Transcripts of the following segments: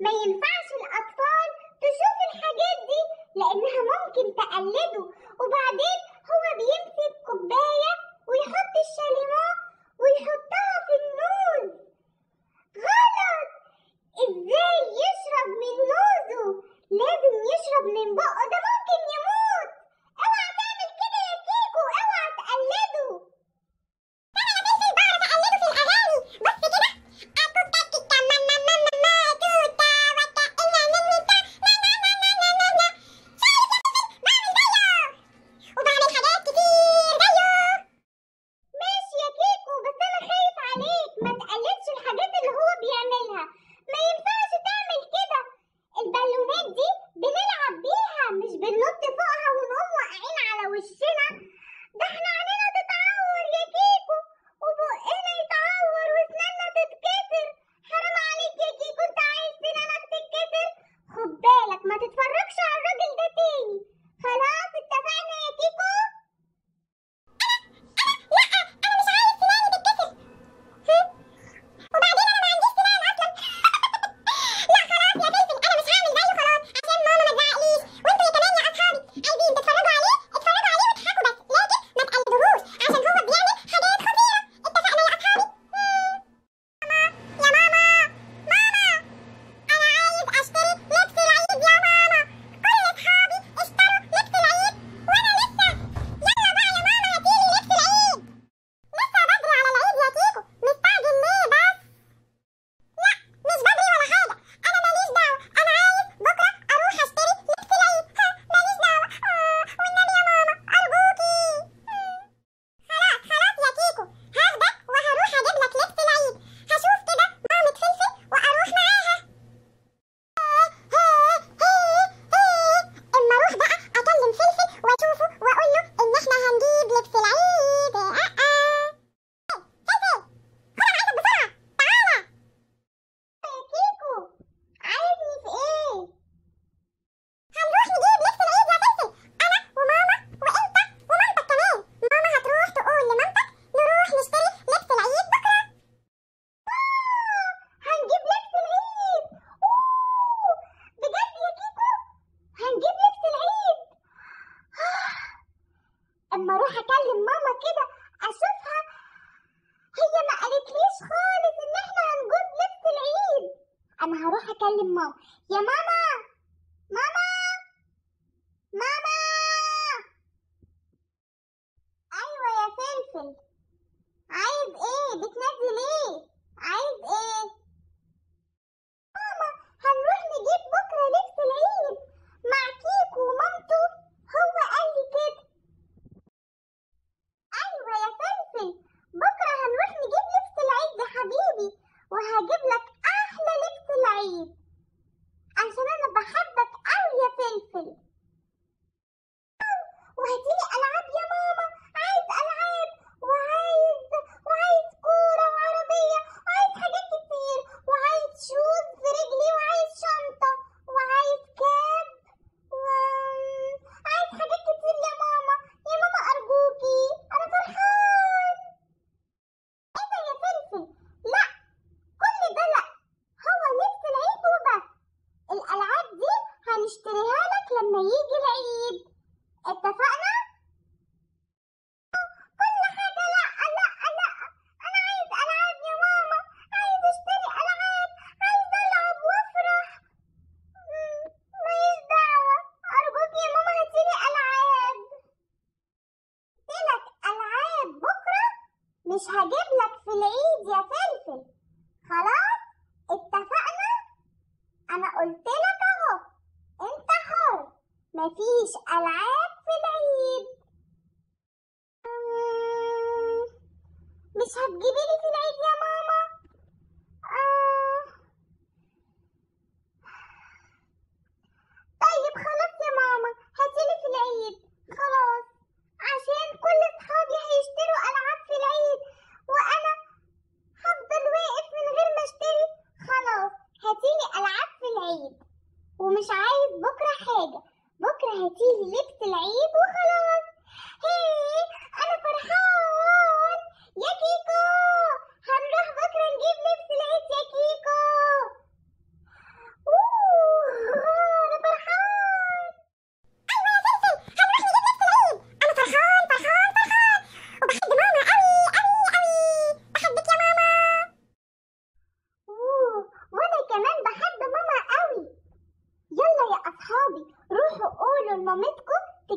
ما ينفعش الأطفال تشوف الحاجات دي لأنها ممكن تقلده وبعدين هو بيمسك كوباية ويحط الشاليمو ويحطها في النوز غلط ازاي يشرب من نوزه لازم يشرب من بقه ده ممكن يموت اوعى تعمل كده يا كيكو اوعى تقلده انا يا بنتي بعرف اقلده في الاغاني بص كده اتوتا كيكا ماما ماما ما توتا وتا انا ننتا نا نا نا نا نا نا نا شايف يا بنتي بعمل زيه وبعمل حاجات كتير زيه ماشي يا كيكو بس انا خايف عليك ما تقلدش الحاجات اللي هو بيعملها ما ينفعش تعمل كده البالونات دي بنلعب بيها مش بننط فوقها ونقوم واقعين على وشنا ده احنا علينا تتعور يا كيكو وبقنا يتعور واسناننا تتكسر حرام عليك يا كيكو انت عايز سنانك تتكسر خد بالك ما تتفرجش على الراجل ده تاني خلاص اتفقنا يا كيكو لا انا مش عايز سناني تتكسر وبعدين انا ما عنديش سنان اصلا لا خلاص يا فلفل انا مش هعمل زيه خلاص عشان ماما ما تزعقليش وانتوا يا كمان يا اصحابي عايزين تتفرجوا عليه اتفرجوا عليه واضحكوا بس لكن ما تقلدوهوش عشان هو بيعمل حاجات خطيره اتفقنا يا اصحابي يا ماما ماما انا عايز اشتري لبس العيد يا ماما كل اصحابي اشتروا لبس العيد وانا لسه يلا بقى يا ماما هاتيلي لبس العيد لسه بدري على العيد يا كيكو مستعجل ليه بس لا مش بدري ولا حاجة أنا ماليش دعوة أنا عايز بكرة أروح أشتري لبس العيد ها ماليش دعوة آه والنبي يا ماما أرجوكي خلاص خلاص يا كيكو هاخدك وهروح أجيب لك لبس العيد هشوف كده مامة فلفل وأروح معاها اما اروح بقى اكلم فلفل واشوفه واقول له ان احنا هنجيب لبس العيد آه آه. فلفل خد انا عايزك بسرعه تعالى يا كيكو عايزني في ايه هنروح نجيب لبس العيد يا فلفل انا وماما وانت ومامتك كمان ماما هتروح تقول لمامتك نروح نشتري لبس العيد بكره هنجيب لبس العيد أوه، بجد يا كيكو هنجيب لبس العيد اما اروح اكلم ماما كده اشوفها هي ما قالتليش خالص ان احنا هنجيب لبس العيد انا هروح اكلم ماما يا ماما ماما ماما ايوه يا فلفل عايز ايه بتنزل ايه عايز ايه ماما هنروح نجيب بكره لبس العيد مع كيكو ومامته هو قال لي كده ايوه يا فلفل بكره هنروح نجيب لبس العيد يا حبيبي وهجيب لك احلى لبس العيد عشان انا بحبك قوي يا فلفل وهاتيلي العاب يا ماما عايز العاب وعايز وعايز كوره وعربيه وعايز حاجات كتير وعايز شوز في رجلي وعايز شنطه وعايز كاب وعايز حاجات كتير يا ماما يا ماما ارجوكي انا فرحان ايه ده يا فلفل لا كل ده لا هو لبس العيد وبس الالعاب دي هنشتريها لك لما يجي العيد اتفقنا كل حاجة لا لا لا أنا عايز ألعاب يا ماما عايز أشتري ألعاب عايز ألعب وأفرح مم، ماليش دعوة أرجوك يا ماما هاتيلي ألعاب قلتلك ألعاب بكرة مش هجيب لك في العيد يا فلفل خلاص اتفقنا أنا قلتلك أهو أنت حر مفيش ألعاب في العيد مم، مش هتجيبيلي في العيد يا ماما آه. طيب خلاص يا ماما هاتيلي في العيد خلاص عشان كل اصحابي هيشتروا العاب في العيد وانا هفضل واقف من غير ما اشتري خلاص هاتيلي العاب في العيد ومش عايز بكره حاجه بكره هاتيلي لبس العيد وخلاص هي انا فرحان يا كيكو هنروح بكره نجيب لبس العيد يا كيكو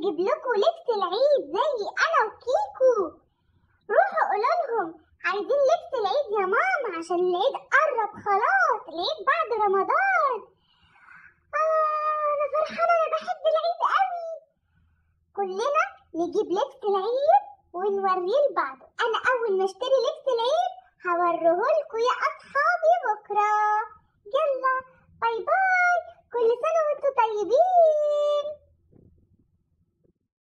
نجيب لكم لبس العيد زي انا وكيكو روحوا قولوا لهم عايزين لبس العيد يا ماما عشان العيد قرب خلاص العيد بعد رمضان آه انا فرحانه انا بحب العيد قوي كلنا نجيب لبس العيد ونوريه لبعض انا اول ما اشتري لبس العيد هوريهولكوا يا اصحابي بكره يلا باي باي كل سنه وانتم طيبين